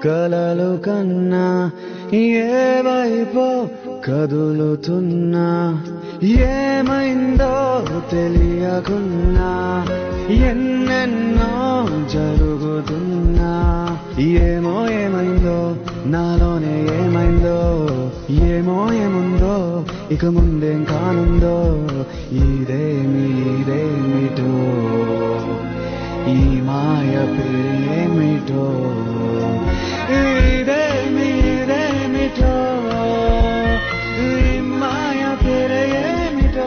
కలలు కన్నా ఏవైపో కదులుతున్నా ఏమైందో తెలియకున్నా ఎన్నెన్నో జరుగుతున్నా ఏమో ఏమైందో నాలోనే ఏమైందో ఏమో ఏముందో ఇక ముందేం కానుందో ఇదేమి ఇదేమిటో ఈ మాయ పేరేమిటో ఇదేమి ఇదేమిటో ఈ మాయ పేరేమిటో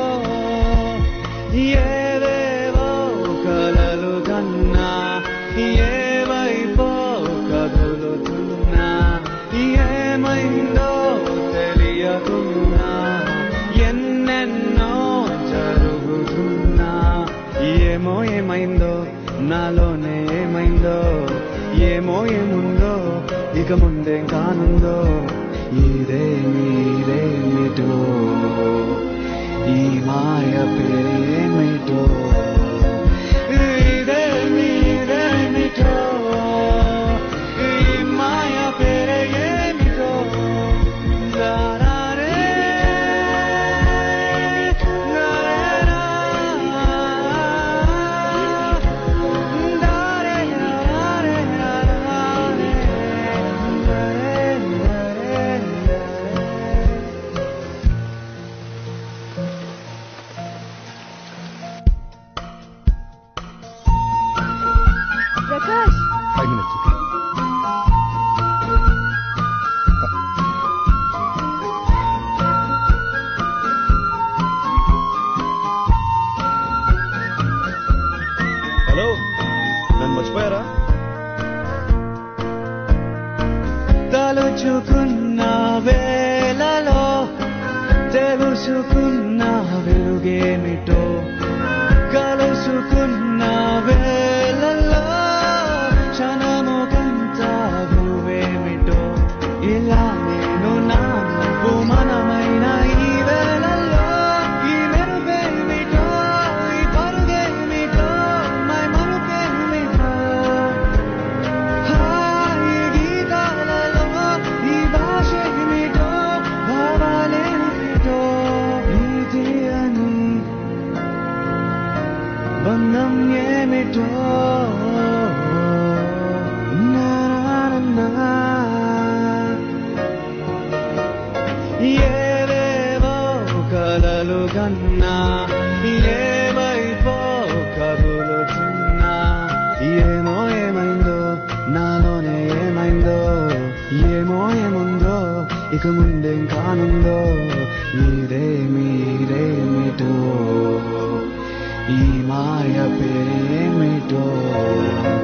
ఏవేవో కలలు కన్నా ఏవైపో కదులుతున్నా ఏమైందో తెలియకున్నా ఎన్నెన్నో జరుగుతున్నా ఏమో ఏమైందో నాలోనే ఏమైందో ఏమో ఏముందో ఇక ముందేం కానుందో ఇదేమి ఇదేమిటో ఈ మాయ పేరేమిటో ఇదేమి ఇదేమిటో ఈ మాయ పేరేమిటో దారారే ప్రకాష్ ఫైవ్ మినిట్స్ హలో నన్ను మర్చిపోయారా తలుచుకున్న వేలలో తెలుసుకున్న వెలుగేమిటో కలుసుకున్న వేలలో క్షణము కంత విలువేమిటో ఇలా నేను నా నువ్వు మనమైన ఈ వేళల్లో ఈ మెరుగేమిటో ఈ పరుగేమిటో మై మరుగేమిటో హాయి గీతాలలో ఈ భాషేమిటో భావాలేమిటో నీతి అని బంధం ఏమిటో నా నా నా. ఏవేవో కలలు కన్నా ఏవైపో కదులుతున్నా ఏమో ఏమైందో నాలోనే ఏమైందో ఏమో ఏముందో ఇక ముందేం కానుందో ఇదేమి ఇదేమిటో ఈ మాయ పేరేమిటో